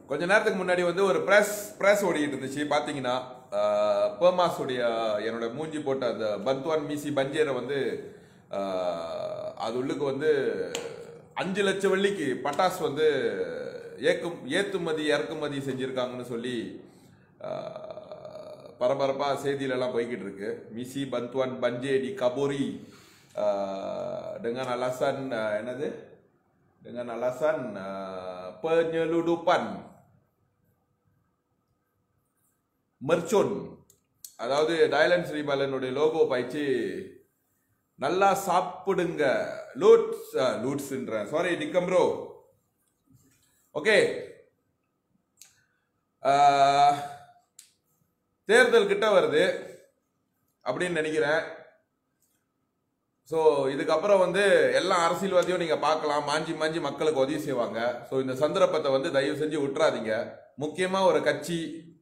கொஞ்ச நேரத்துக்கு முன்னாடி வந்து ஒரு பிரஸ் பிரஸ் ஓடிட்டு இருந்துச்சு பாத்தீங்கன்னா பேமாஸ் உடைய என்னோட மூஞ்சி போட்ட அந்த பந்த்வான் மீசி பஞ்சேரை வந்து ஆஹ், அது உள்ளுக்கு வந்து அஞ்சு லட்சம் வெள்ளிக்கு பட்டாசு வந்து ஏக்கும் ஏற்றுமதி இறக்குமதி செஞ்சிருக்காங்கன்னு சொல்லி ஆஹ், பரபரப்பா செய்தியில எல்லாம் போய்கிட்டு இருக்கு மிசி பந்த்வான் பஞ்சேடி கபோரி ஆஹ், dengan alasan ஆஹ், என்னது dengan alasan uh, penyeludupan மெர்ச்சோன் அதாவது டயலன் ஸ்ரீபாலனுடைய லோகோ பாய்ச்சி நல்லா சாப்பிடுங்க லூட்ஸ் லூட்ஸ்ன்ற சாரி டிக்கம்ப்ரோ ஓகே தேர்தல் கிட்ட வருது அப்படின்னு நினைக்கிறேன் ஸோ இதுக்கப்புறம் வந்து எல்லா அரசியல்வாதியும் நீங்க பார்க்கலாம் மாஞ்சி மாஞ்சி மக்களுக்கு உதவி செய்வாங்க ஸோ இந்த சந்தர்ப்பத்தை வந்து தயவு செஞ்சு விட்டுறாதீங்க முக்கியமா ஒரு கட்சி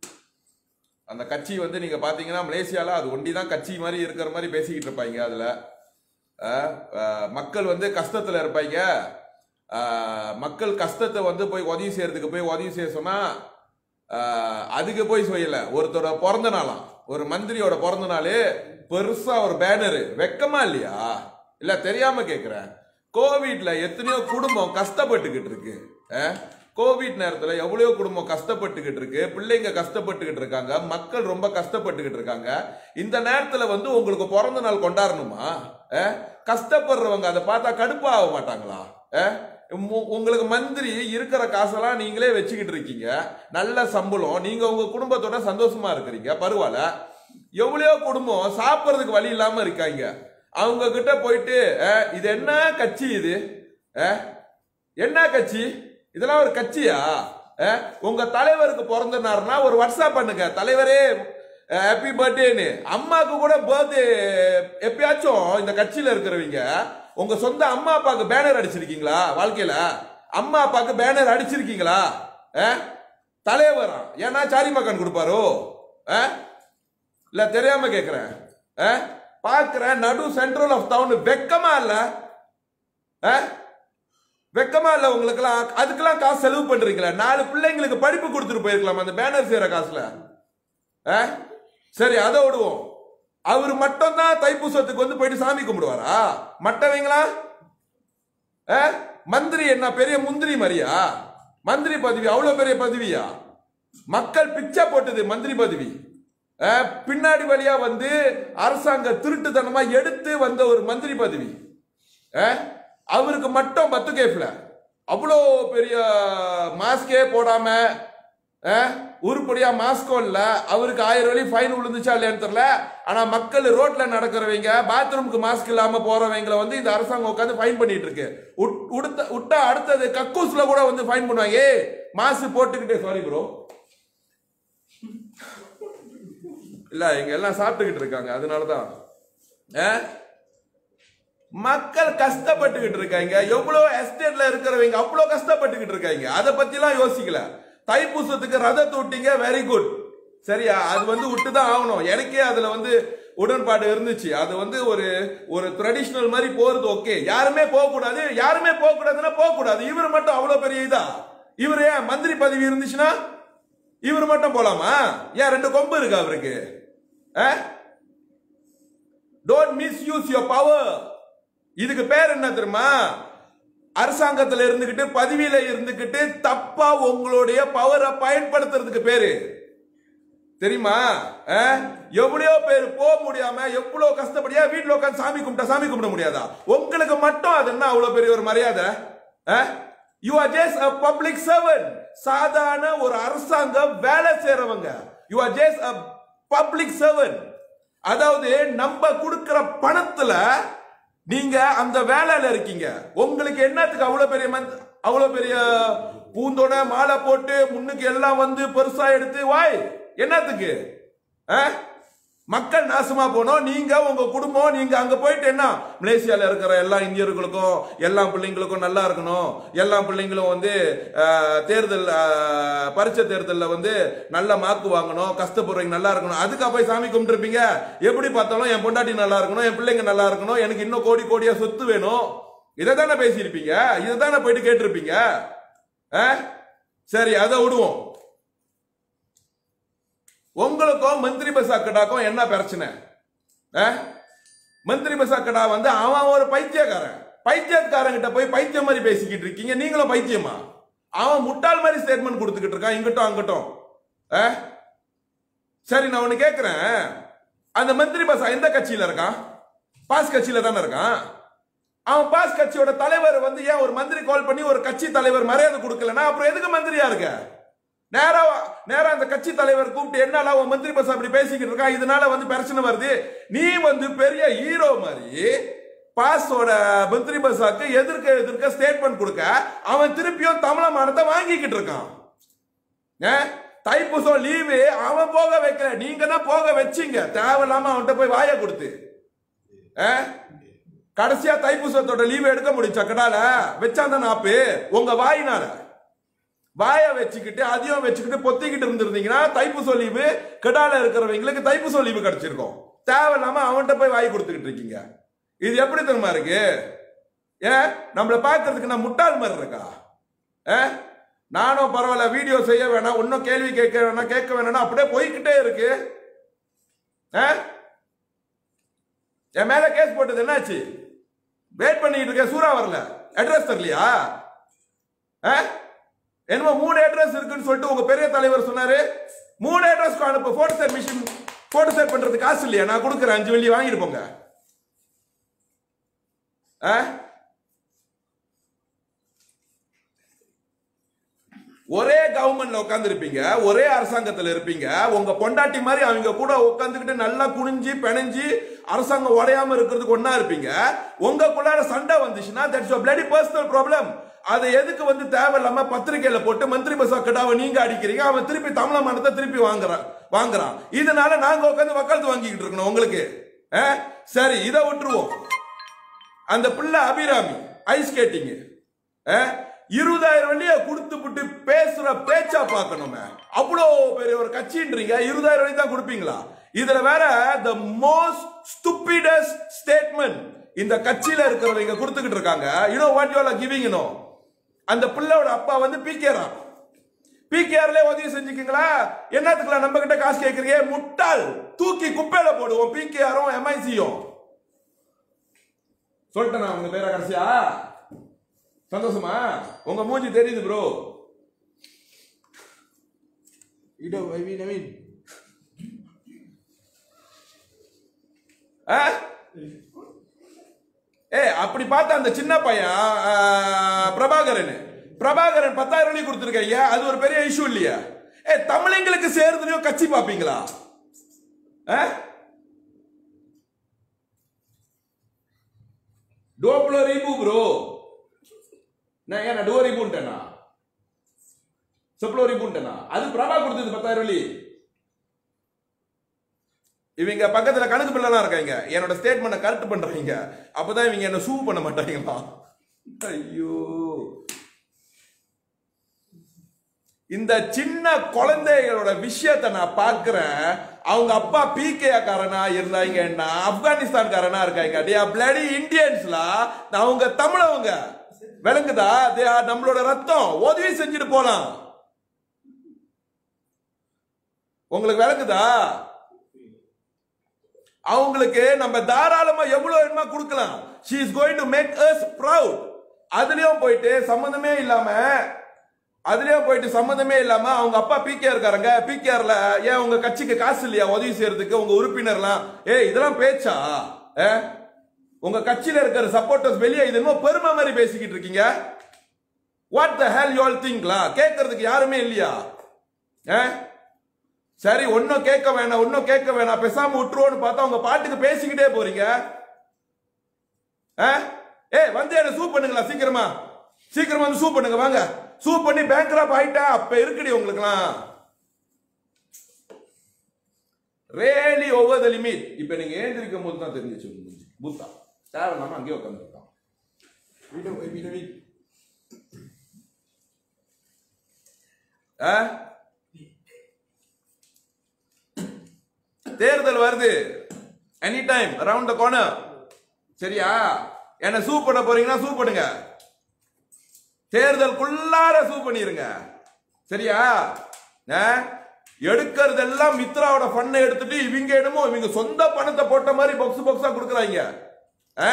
அந்த கட்சி வந்து நீங்க பாத்தீங்கன்னா மலேசியால அது ஒண்டி தான் கட்சி மாதிரி இருக்கிற மாதிரி பேசிக்கிட்டு இருப்பாங்க அதுல அஹ், அஹ், மக்கள் வந்து கஷ்டத்துல இருப்பாங்க அஹ், மக்கள் கஷ்டத்தை வந்து போய் உதவி செய்யறதுக்கு போய் உதவி செய்ய சொன்னா அஹ், அதுக்கு போய் செய்யல ஒருத்தரோட பிறந்த நாளாம் ஒரு மந்திரியோட பிறந்த நாள் பெருசா ஒரு பேனரு வெக்கமா இல்லையா இல்ல தெரியாம கேக்குறேன் கோவிட்ல எத்தனையோ குடும்பம் கஷ்டப்பட்டுக்கிட்டு இருக்கு அஹ்? கோவிட் நேரத்துல எவ்வளவோ குடும்பம் கஷ்டப்பட்டுக்கிட்டு இருக்கு பிள்ளைங்க கஷ்டப்பட்டுக்கிட்டு இருக்காங்க மக்கள் ரொம்ப கஷ்டப்பட்டுக்கிட்டு இருக்காங்க இந்த நேரத்துல வந்து உங்களுக்கு பிறந்த நாள் கொண்டாடணுமா அஹ்? கஷ்டப்படுறவங்க அதை பார்த்தா கடுப்பா ஆக மாட்டாங்களா அஹ்? உம் உங்களுக்கு மந்திரி இருக்கிற காசெல்லாம் நீங்களே வச்சுக்கிட்டு இருக்கீங்க நல்ல சம்பளம் நீங்க உங்க குடும்பத்தோட சந்தோஷமா இருக்கிறீங்க பரவாயில்ல எவ்வளவோ குடும்பம் சாப்பிட்றதுக்கு வழி இல்லாம இருக்காங்க அவங்க கிட்ட போயிட்டு அஹ், இது என்ன கட்சி இது அஹ், என்ன கட்சி இதெல்லாம் ஒரு கட்சியா அஹ், உங்க தலைவருக்கு பிறந்த நாள்னா ஒரு வாட்ஸ்அப் பண்ணுங்க தலைவரே ஹாப்பி பர்த்டேன்னு அம்மாக்கு கூட பர்த்டே எப்பயாச்சும் இந்த கட்சியில இருக்கிறவங்க உங்க சொந்த அம்மா அப்பாக்கு பேனர் அடிச்சிருக்கீங்களா வாழ்க்கையில அம்மா அப்பாக்கு பேனர் அடிச்சிருக்கீங்களா அஹ்? தலைவரா ஏன்னா சாரி மக்கான் கொடுப்பாரோ அஹ்? இல்ல தெரியாம கேக்குறேன் அஹ்? பாக்குறேன் நடு சென்ட்ரல் ஆஃப் டவுன் வெக்கமா இல்ல அஹ்? வெக்கமா இல்ல உங்களுக்கெல்லாம் அதுக்கெல்லாம் காசு செலவு பண்றீங்களா நாலு பிள்ளைங்களுக்கு படிப்பு கொடுத்துட்டு போயிருக்கலாம் அந்த பேனர் செய்யற காசுல அஹ்? சரி அதை விடுவோம் அவர் மட்டும் தான் தைப்பூசத்துக்கு வந்து போயிட்டு சாமி கும்பிடுவாரா மற்றவங்களா அஹ்? மந்திரி என்ன பெரிய முந்திரி மாதிரியா மந்திரி பதவி அவ்வளவு பெரிய பதவியா மக்கள் பிச்சை போட்டது மந்திரி பதவி அஹ், பின்னாடி வழியா வந்து அரசாங்க திருட்டுத்தனமா எடுத்து வந்த ஒரு மந்திரி பதவி அஹ், அவருக்கு மட்டும் பத்து கேஃப்ல அவ்வளோ பெரிய மாஸ்கே போடாம அஹ், உருப்படியா மாஸ்கும் இல்ல அவருக்கு ஆயிரம் வழி ஃபைன் விழுந்துச்சா இல்லையான்னு தெரியல ஆனா மக்கள் ரோட்ல நடக்கிறவங்க பாத்ரூமுக்கு மாஸ்க் இல்லாம போறவங்கள வந்து இந்த அரசாங்கம் உட்காந்து ஃபைன் பண்ணிட்டு இருக்கு உட்- உடுத்த விட்டா அடுத்தது கக்கூஸ்ல கூட வந்து ஃபைன் பண்ணுவாங்க ஏய் மாஸ்க் போட்டுக்கிட்டே சாரி ப்ரோ இல்ல இங்க எல்லாம் சாப்பிட்டுக்கிட்டு இருக்காங்க அதனாலதான் அஹ்? மக்கள் கஷ்டப்பட்டுக்கிட்டு இருக்காங்க எவ்வளவு எஸ்டேட்ல இருக்கிறவங்க அவ்வளவு கஷ்டப்பட்டுக்கிட்டு இருக்காங்க அதை பத்தி எல்லாம் யோசிக்கல தைப்பூசத்துக்கு ரதத்தை விட்டீங்க வெரி குட் சரியா அது வந்து விட்டு தான் ஆகணும் எனக்கே அதுல வந்து உடன்பாடு இருந்துச்சு அது வந்து ஒரு ஒரு ட்ரெடிஷனல் மாதிரி போறது ஓகே யாருமே போக கூடாது யாருமே போக கூடாதுன்னா போக கூடாது இவர் மட்டும் அவ்வளவு பெரிய இதா இவர் ஏன் மந்திரி பதவி இருந்துச்சுன்னா இவர் மட்டும் போலாமா ஏன் ரெண்டு கொம்பு இருக்கு அவருக்கு don't misuse your power இதுக்கு பேர் என்ன தெரியுமா அரசாங்கத்துல இருந்துகிட்டு பதவியில இருந்துகிட்டு தப்பா உங்களுடைய பவரை பயன்படுத்துறதுக்கு பேரு தெரியுமா அஹ்? எவ்வளவோ பேர் போக முடியாம எவ்வளவு கஷ்டப்படியா வீட்டுல உட்காந்து சாமி கும்பிட்டா சாமி கும்பிட முடியாதா உங்களுக்கு மட்டும் அது என்ன அவ்வளவு பெரிய ஒரு மரியாதை you are just a public servant சாதாரண ஒரு அரசாங்கம் வேலை செய்யறவங்க you are just a public servant அதாவது நம்ம கொடுக்கிற பணத்துல நீங்க அந்த வேலையில இருக்கீங்க உங்களுக்கு என்னத்துக்கு அவ்வளவு பெரிய மந்த் அவ்வளவு பெரிய பூந்தோட மாலை போட்டு முன்னுக்கு எல்லாம் வந்து பெருசா எடுத்து வாய் என்னத்துக்கு ஆ? மக்கள் நாசமா போனோம் நீங்க உங்க குடும்பம் நீங்க அங்க போயிட்டு என்ன மலேசியால இருக்கிற எல்லா இந்தியர்களுக்கும் எல்லா பிள்ளைங்களுக்கும் நல்லா இருக்கணும் எல்லா பிள்ளைங்களும் வந்து ஆஹ், தேர்தல் ஆஹ், பரீட்சை தேர்தல்ல வந்து நல்ல மார்க் வாங்கணும் கஷ்டப்படுறவங்க நல்லா இருக்கணும் அதுக்கா போய் சாமி கும்பிட்டுருப்பீங்க எப்படி பார்த்தாலும் என் பொண்டாட்டி நல்லா இருக்கணும் என் பிள்ளைங்க நல்லா இருக்கணும் எனக்கு இன்னும் கோடி கோடியா சொத்து வேணும் இதை தானே பேசியிருப்பீங்க இதை தானே போயிட்டு கேட்டிருப்பீங்க ஆ? சரி அதை விடுவோம் உங்களுக்கும் மந்திரி பஸ் அக்கடாக்கும் என்ன பிரச்சனை ஆ? மந்திரி பஸ் அக்கடா வந்து அவன் ஒரு பைத்தியக்காரன் பைத்தியக்காரன் கிட்ட போய் பைத்தியம் மாதிரி பேசிக்கிட்டு இருக்கீங்க நீங்களும் பைத்தியமா அவன் முட்டாள் மாதிரி ஸ்டேட்மெண்ட் கொடுத்துக்கிட்டு இருக்கான் இங்கிட்டும் அங்கிட்டும் ஆ? சரி நான் ஒன்னு கேக்குறேன் அந்த மந்திரி பஸ் எந்த கட்சியில இருக்கான் பாஸ் கட்சியில தானே இருக்கான் அவன் பாஸ் கட்சியோட தலைவர் வந்து ஏன் ஒரு மந்திரி கால் பண்ணி ஒரு கட்சி தலைவர் மரியாதை கொடுக்கலன்னா அப்புறம் எதுக்கு மந்திரியா இருக்க நேரா நேரா அந்த கட்சி தலைவர் கூப்பிட்டு என்னால உன் மந்திரி பஸ் அப்படி பேசிக்கிட்டு இருக்கா இதனால வந்து பிரச்சனை வருது நீ வந்து பெரிய ஹீரோ மாதிரி பாஸோட மந்திரி பஸ்ஸாக்கு எதிர்க்க எதிர்க்க ஸ்டேட்மெண்ட் கொடுக்க அவன் திருப்பியும் தமிழ மானத்தை வாங்கிக்கிட்டு இருக்கான் ஏ? தைப்பூசம் லீவு அவன் போக வைக்கல நீங்க தான் போக வச்சீங்க தேவையில்லாம அவன்கிட்ட போய் வாயை கொடுத்து ஏ? கடைசியா தைப்பூசத்தோட லீவு எடுக்க முடிச்சா கடால வச்சாந்த நாப்பு உங்க வாயினால வாய வச்சுக்கிட்டு அதையும் வச்சுக்கிட்டு பொத்திக்கிட்டு இருந்திருந்தீங்கன்னா தைப்பூச லீவு கடால இருக்கிறவங்களுக்கு தைப்பூச லீவு கிடைச்சிருக்கும் தேவையில்லாம அவன்கிட்ட போய் வாய் கொடுத்துக்கிட்டு இருக்கீங்க இது எப்படி தெரியுமா இருக்கு ஏன் நம்மள பார்க்கறதுக்கு நான் முட்டாள் மாதிரி இருக்கா ஏ? நானும் பரவாயில்ல வீடியோ செய்ய வேணாம் இன்னும் கேள்வி கேட்க வேணாம் கேட்க வேணாம் அப்படியே போய்கிட்டே இருக்கு ஆ? என் மேல கேஸ் போட்டது என்னாச்சு வெயிட் பண்ணிட்டு இருக்கேன் சூறா வரல அட்ரஸ் தரலையா ஆ? என்னமோ மூணு அட்ரஸ் இருக்குன்னு சொல்லிட்டு உங்க பெரிய தலைவர் சொன்னாரு மூணு அட்ரஸ்க்கு அனுப்ப photo set machine photo set பண்றது காசு இல்லையா நான் கொடுக்குறேன் அஞ்சு வெள்ளி வாங்கிட்டு போங்க ஆ? ஒரே கவர்மெண்ட்ல உட்கார்ந்து இருப்பீங்க ஒரே அரசாங்கத்துல இருப்பீங்க உங்க பொண்டாட்டி மாதிரி அவங்க கூட உட்காந்துக்கிட்டு நல்லா குனிஞ்சு பிணைஞ்சு அரசாங்கம் உடையாம இருக்கிறதுக்கு ஒண்ணா இருப்பீங்க உங்களுக்குள்ளார சண்டை வந்துச்சுன்னா that's your bloody personal problem அதை எதுக்கு வந்து தேவையில்லாம பத்திரிக்கையில போட்டு மந்திரி பஸ் கட்டாவை நீங்க அடிக்கிறீங்க அவன் திருப்பி தமிழ மானத்தை திருப்பி வாங்குறான் வாங்குறான் இதனால நாங்க உட்காந்து வக்காலத்து வாங்கிக்கிட்டு இருக்கணும் உங்களுக்கு ஆ? சரி இதை விட்டுருவோம் அந்த பிள்ளை அபிராமி ஐஸ் ஸ்கேட்டிங் இருபதாயிரம் வெள்ளிய கொடுத்து புட்டு பேசுற பேச்சா பார்க்கணுமே அவ்வளோ பெரிய ஒரு கட்சின்றீங்க இருபதாயிரம் வெள்ளி தான் கொடுப்பீங்களா இதுல வேற த மோஸ்ட் ஸ்டூபிடஸ்ட் ஸ்டேட்மெண்ட் இந்த கட்சியில இருக்கிறவங்க கொடுத்துக்கிட்டு இருக்காங்க you know what you are giving you know அந்த பிள்ளையோட அப்பா வந்து பிகேரா பிகேஆர்ல உதவி செஞ்சுக்கீங்களா என்னத்துக்குலாம் நம்ம கிட்ட காசு கேட்கறீங்க முட்டாள் தூக்கி குப்பையில போடுவோம் பிகேஆரும் எம்ஐசியும் சொல்லிட்டேன் நான் உங்க பேரை கடைசியா சந்தோஷமா உங்க மூஞ்சி தெரியுது bro Ito, I mean, I mean. ஏ அப்படி பார்த்தா அந்த சின்ன பையன் ஆ, பிரபாகரன் பிரபாகரன் பத்தாயிரம் வழி கொடுத்துருக்க ஐயா அது ஒரு பெரிய இஷ்யூ இல்லையா ஏ தமிழங்களுக்கு சேர்றதுலயும் கட்சி பாப்பீங்களா ஆ? டோப்ளோ ரீபு ப்ரோ நான் ஏன் டோ ரீபுன்ட்டேனா சொப்ளோ ரீபுன்ட்டேனா அது பிரபா கொடுத்தது பத்தாயிரம் வழி இவங்க பக்கத்துல கணக்கு பிள்ளைலாம் இருக்காங்க என்னோட ஸ்டேட்மெண்ட்டை கரெக்ட் பண்றீங்க அப்பதான் இவங்க என்ன சூ பண்ண மாட்டாங்களா ஐயோ இந்த சின்ன குழந்தைகளோட விஷயத்தை நான் பார்க்கிறேன் அவங்க அப்பா பிகே காரனா இருந்தாங்கன்னா ஆப்கானிஸ்தான் காரனா இருக்காங்க டே பிளடி இந்தியன்ஸ்ல அவங்க தமிழவங்க விளங்குதா தே ஆர் நம்மளோட ரத்தம் உதவி செஞ்சுட்டு போலாம் உங்களுக்கு விளங்குதா அவங்களுக்கு நம்ம தாராளமா எவ்வளவு வேணுமா கொடுக்கலாம் she is going to make us proud அதுலயும் போயிட்டு சம்பந்தமே இல்லாம அதுலயும் போயிட்டு சம்பந்தமே இல்லாம அவங்க அப்பா பிகே இருக்காருங்க பிகேஆர்ல ஏன் உங்க கட்சிக்கு காசு இல்லையா உதவி செய்யறதுக்கு உங்க உறுப்பினர்லாம் ஏய் இதெல்லாம் பேச்சா ஏ? உங்க கட்சியில இருக்கிற சப்போர்ட்டர்ஸ் வெளியே இது என்னமோ பெருமை மாதிரி பேசிக்கிட்டு இருக்கீங்க what the hell you all திங்க்லா கேட்கறதுக்கு யாருமே இல்லையா ஏ? சரி ஒன்னும் கேட்க வேணாம் ஒன்னும் கேட்க வேணாம் பேசாம விட்டுருவோன்னு பார்த்தா உங்க பாட்டுக்கு பேசிக்கிட்டே போறீங்க ஆ? ஏய் வந்து என்ன சூ பண்ணுங்களா சீக்கிரமா சீக்கிரமா வந்து சூ பண்ணுங்க வாங்க சூ பண்ணி பேங்க்ராப் ஆயிட்டா அப்ப இருக்குடி உங்களுக்குலாம் ரேலி ஓவர் த லிமிட் இப்ப நீங்க ஏந்திருக்கும் போது தான் தெரிஞ்சிச்சு உங்களுக்கு. பூத்தா தேவையில்லாம அங்கேயே உட்காந்துருக்கான் Ito, I mean, I mean. ஆ? தேர்தல் வருது any time around the corner சரியா என்ன சூ பண்ண போறீங்கன்னா சூ பண்ணுங்க தேர்தலுக்குள்ளார சூ பண்ணிருங்க சரியா ஆ? எடுக்கிறதெல்லாம் மித்ராவோட ஃபண்ணை எடுத்துட்டு இவங்க என்னமோ இவங்க சொந்த பணத்தை போட்ட மாதிரி பாக்ஸ் பாக்ஸா கொடுக்குறாங்க ஆ?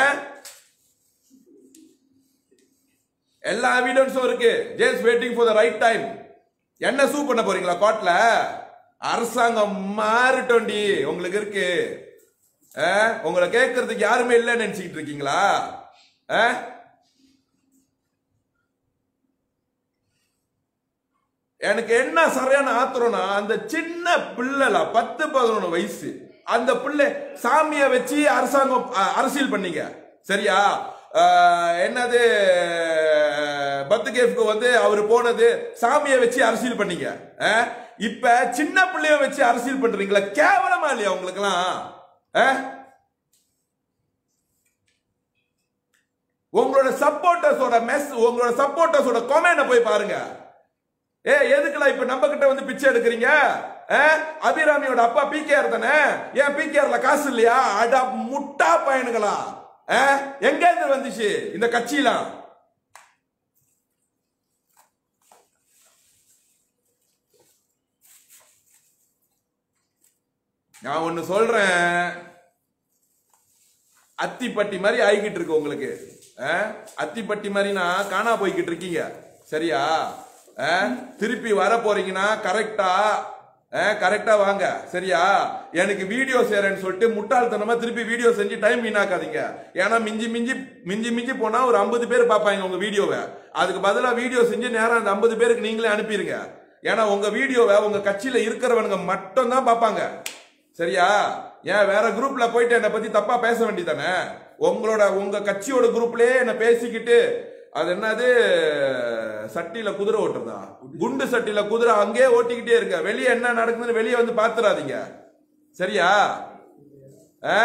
எல்லா எவிடன்ஸும் இருக்கு just waiting for the right time என்ன சூ பண்ண போறீங்களா கோர்ட்ல அரசாங்கம் மாறிட்டோண்டி உங்களுக்கு இருக்கு ஆ? உங்களை கேட்கறதுக்கு யாருமே இல்லைன்னு நினைச்சுக்கிட்டு இருக்கீங்களா ஆ? எனக்கு என்ன சரியான ஆத்திரம்னா அந்த சின்ன பிள்ளைல பத்து பதினொன்று வயசு அந்த பிள்ளை சாமிய வச்சு அரசாங்கம் அ, அரசியல் பண்ணீங்க சரியா அஹ், என்னது பத்து கேஃப்க்கு வந்து அவர் போனது சாமியை வச்சு அரசியல் பண்ணீங்க அஹ், இப்ப சின்ன பிள்ளைய வச்சு அரசியல் பண்றீங்களா கேவலமா இல்லையா உங்களுக்குலாம் அஹ்? உங்களோட சப்போர்ட்டர்ஸோட மெஸ் உங்களோட சப்போர்ட்டர்ஸோட கொமெண்ட போய் பாருங்க ஏ எதுக்குல இப்ப நம்ம கிட்ட வந்து பிச்சை எடுக்கிறீங்க ஆ? அபிராமியோட அப்பா பிகேஆர் தானே ஏன் பிகேஆர்ல காசு இல்லையா அட முட்டா பையனுங்களா ஆ? எங்க இருந்து வந்துச்சு இந்த கட்சியெல்லாம் நான் ஒன்னு சொல்றேன் அத்திப்பட்டி மாதிரி ஆகிக்கிட்டு இருக்கு உங்களுக்கு ஆ? அத்திப்பட்டி மாதிரினா காணா போய்கிட்டு இருக்கீங்க சரியா ஆ? திருப்பி வர போறீங்கன்னா கரெக்டா கரெக்டா வாங்க சரியா எனக்கு வீடியோ செய்றேன்னு சொல்லிட்டு முட்டாள்தனமா திருப்பி வீடியோ செஞ்சு டைம் வீணாக்காதீங்க ஏன்னா மிஞ்சி மிஞ்சி மிஞ்சி மிஞ்சி போனா ஒரு ஐம்பது பேர் பார்ப்பாங்க உங்க வீடியோவை அதுக்கு பதிலா வீடியோ செஞ்சு நேரம் அந்த ஐம்பது பேருக்கு நீங்களே அனுப்பிடுங்க ஏன்னா உங்க வீடியோவை உங்க கட்சியில இருக்கிறவனுங்க மட்டும் தான் பார்ப்பாங்க சரியா ஏன் வேற குரூப்ல போயிட்டு என்னை பத்தி தப்பா பேச வேண்டியதானே உங்களோட உங்க கட்சியோட குரூப்லயே என்ன பேசிக்கிட்டு அது என்னது சட்டியில குதிரை ஓட்டுறதா குண்டு சட்டியில குதிரை அங்கேயே ஓட்டிக்கிட்டே இருக்க வெளியே என்ன நடக்குதுன்னு வெளியே வந்து பாத்துறாதீங்க சரியா ஆ?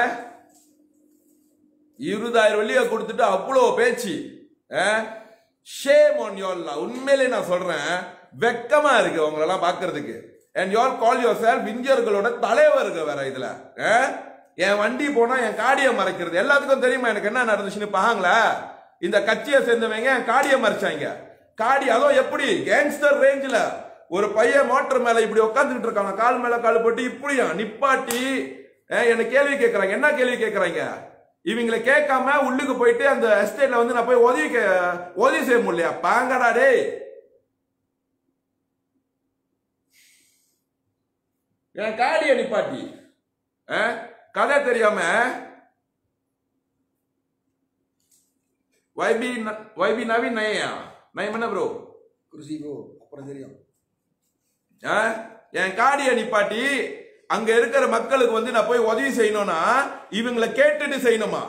இருபதாயிரம் வெளியே கொடுத்துட்டு அவ்வளோ பேச்சு ஷேம் ஆன் யோல்லா உண்மையிலே நான் சொல்றேன் வெக்கமா இருக்கு உங்களெல்லாம் பார்க்கிறதுக்கு and you call yourself இந்தியர்களோட தலைவருங்க வேற இதுல ஆ? என் வண்டி போனா என் காடியை மறைக்கிறது எல்லாத்துக்கும் தெரியுமா எனக்கு என்ன நடந்துச்சுன்னு பாங்களா இந்த கட்சியை சேர்ந்தவங்க என் காடியை மறைச்சாங்க காடி அதுவும் எப்படி கேங்ஸ்டர் ரேஞ்சில் ஒரு பையன் மோட்டர் மேல இப்படி உட்காந்துக்கிட்டு இருக்காங்க கால் மேல கால் போட்டு இப்படியா நிப்பாட்டி அஹ், என்ன கேள்வி கேட்கறாங்க என்ன கேள்வி கேட்கறாங்க இவங்களை கேட்காம உள்ளுக்கு போயிட்டு அந்த எஸ்டேட்ல வந்து நான் போய் உதவி கே- உதவி செய்ய முடியலையா பாங்கடா டேய் என் காடிய நிப்பாட்டி அஹ், கதை தெரியாம வைபி ந- வைபி நவீன் நயா நயம் என்ன ப்ரோ குருசி ப்ரோ அப்புறம் தெரியும் ஆ? என் காடியை நிப்பாட்டி அங்க இருக்கிற மக்களுக்கு வந்து நான் போய் உதவி செய்யணும்னா இவங்களை கேட்டுட்டு செய்யணுமா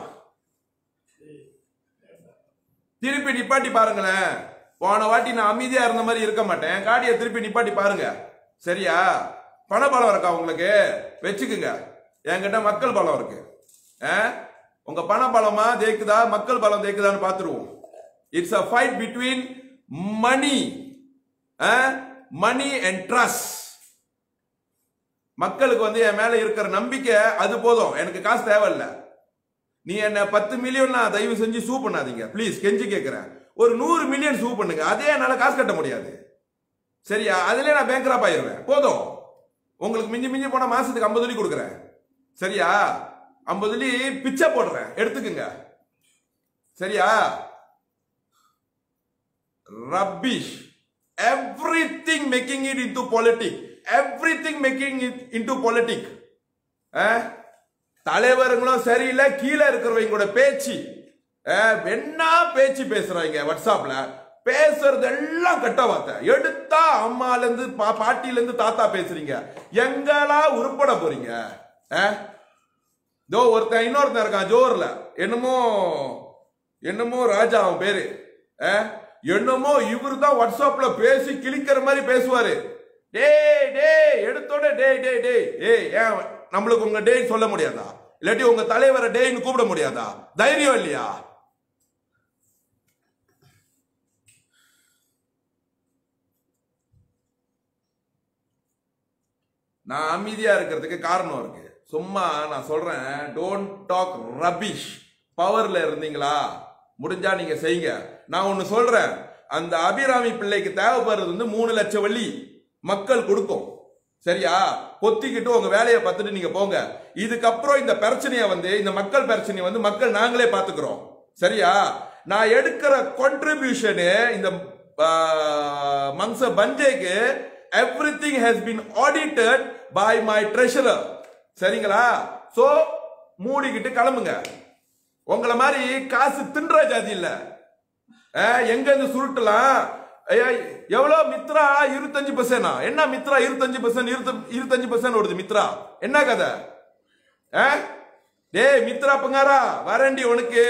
திருப்பி நிப்பாட்டி பாருங்களேன் போன வாட்டி நான் அமைதியா இருந்த மாதிரி இருக்க மாட்டேன் காடியை திருப்பி நிப்பாட்டி பாருங்க சரியா பண பலம் இருக்கா உங்களுக்கு வச்சுக்குங்க என்கிட்ட மக்கள் பலம் இருக்கு ஆ? உங்க பண பலமா தேக்குதா மக்கள் பலம் தேக்குதான்னு பார்த்துருவோம் it's a fight between money money and trust மக்களுக்கு வந்து என் மேல இருக்கிற நம்பிக்கை அது போதும் எனக்கு காசு தேவையில்ல நீ என்ன பத்து மில்லியன் தயவு செஞ்சு சூ பண்ணாதீங்க ப்ளீஸ் கெஞ்சி கேட்கிறேன் ஒரு நூறு மில்லியன் சூ பண்ணுங்க அதே என்னால காசு கட்ட முடியாது சரியா அதுல நான் பேங்க்ராப் ஆயிருவேன் போதும் உங்களுக்கு மிஞ்சி மிஞ்சி போனா மாசத்துக்கு ஐம்பது வழி கொடுக்குறேன் சரியா ஐம்பது வழி பிச்சை போடுறேன் எடுத்துக்குங்க சரியா rubbish everything making it into politics everything making it into politics அஹ்? தலைவருங்களும் சரியில்லை கீழே இருக்கிறவங்களோட பேச்சு அஹ், என்ன பேச்சு பேசுறாங்க வாட்ஸ்அப்ல பேசுறது எல்லாம் கெட்ட வார்த்தை எடுத்தா அம்மால இருந்து பா- பாட்டில இருந்து தாத்தா பேசுறீங்க எங்களா உருப்பட போறீங்க அஹ்? இதோ ஒருத்தன் இன்னொருத்தன் இருக்கான் ஜோர்ல என்னமோ என்னமோ ராஜா அவன் பேரு அஹ்? என்னமோ இவரு தான் வாட்ஸ்அப்ல பேசி கிழிக்கிற மாதிரி பேசுவாரு டேய் டேய் எடுத்தோட டேய் டேய் டேய் ஏய் ஏன் நம்மளுக்கு உங்க டேய் சொல்ல முடியாதா இல்லாட்டி உங்க தலைவரை டேய்னு கூப்பிட முடியாதா தைரியம் இல்லையா நான் அமைதியா இருக்கிறதுக்கு காரணம் இருக்கு சும்மா நான் சொல்றேன் டோன்ட் டாக் ரபிஷ் பவர்ல இருந்தீங்களா முடிஞ்சா நீங்க செய்யுங்க நான் ஒன்னு சொல்றேன் அந்த அபிராமி பிள்ளைக்கு தேவைப்படுறது வந்து மூணு லட்சம் வெள்ளி மக்கள் கொடுக்கும் சரியா பொத்திக்கிட்டு உங்க வேலையை பார்த்துட்டு நீங்க போங்க இதுக்கப்புறம் இந்த பிரச்சனையை வந்து இந்த மக்கள் பிரச்சனையை வந்து மக்கள் நாங்களே பாத்துக்கிறோம் சரியா நான் எடுக்கிற contribution இந்த மங்ச பஞ்சேக்கு everything has been audited by my treasurer சரிங்களா சோ மூடிக்கிட்டு கிளம்புங்க உங்களை மாதிரி காசு தின்ற ஜாதி இல்ல அஹ், எங்க இருந்து சுருட்டலாம் ஐயா, எவ்வளவு மித்ரா இருபத்தஞ்சு பர்சன்ட் என்ன மித்ரா இருபத்தஞ்சு பர்சன்ட் இருபத்தஞ்சு பர்சன்ட் வருது மித்ரா என்ன கதை அஹ்? டேய் மித்ரா பங்காரா வரேண்டி உனக்கு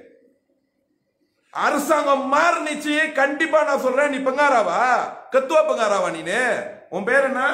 அரசாங்கம் மாறுனுச்சு கண்டிப்பா நான் சொல்றேன் நீ பங்காராவா கத்துவா பங்காராவா நீனு உன் பேர் என்ன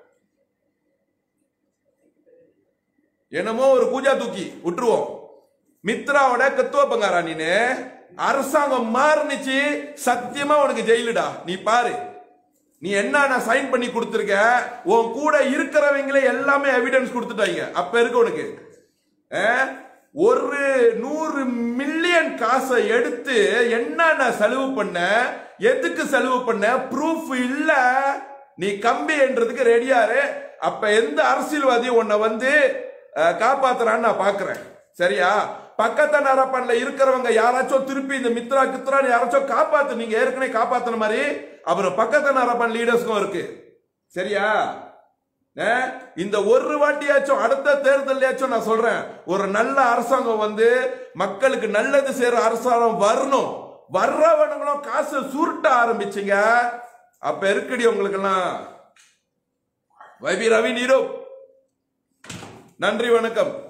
என்னமோ ஒரு பூஜா தூக்கி விட்டுருவோம் மித்ராவோட கத்துவ பங்காரா நீனு அரசாங்கம் மாறுனுச்சு சத்தியமா உனக்கு ஜெயிலுடா நீ பாரு நீ என்ன நான் சைன் பண்ணி கொடுத்துருக்க உன் கூட இருக்கிறவங்களே எல்லாமே எவிடன்ஸ் கொடுத்துட்டாங்க அப்ப இருக்கு உனக்கு அஹ்? ஒரு நூறு மில்லியன் காசை எடுத்து என்னென்ன செலவு பண்ண எதுக்கு செலவு பண்ண ப்ரூஃப் இல்ல நீ கம்பி என்றதுக்கு ரெடியாரு அப்ப எந்த அரசியல்வாதி உன்னை வந்து அஹ், காப்பாத்துறான்னு நான் பாக்குறேன் சரியா பக்கத்து நரப்பன்ல இருக்கிறவங்க யாராச்சும் திருப்பி இந்த மித்ரா கித்ரா யாராச்சும் காப்பாத்து நீங்க ஏற்கனவே காப்பாத்துன மாதிரி அப்புறம் பக்கத்து நரப்பன் லீடர்ஸ்க்கும் இருக்கு சரியா அஹ், இந்த ஒரு வாட்டியாச்சும் அடுத்த தேர்தலையாச்சும் நான் சொல்றேன் ஒரு நல்ல அரசாங்கம் வந்து மக்களுக்கு நல்லது செய்யற அரசாங்கம் வரணும் வர்றவனுங்களும் காசை சுருட்ட ஆரம்பிச்சுங்க அப்ப இருக்குடி உங்களுக்கெல்லாம் வைபி ரவி நீரோ நன்றி வணக்கம்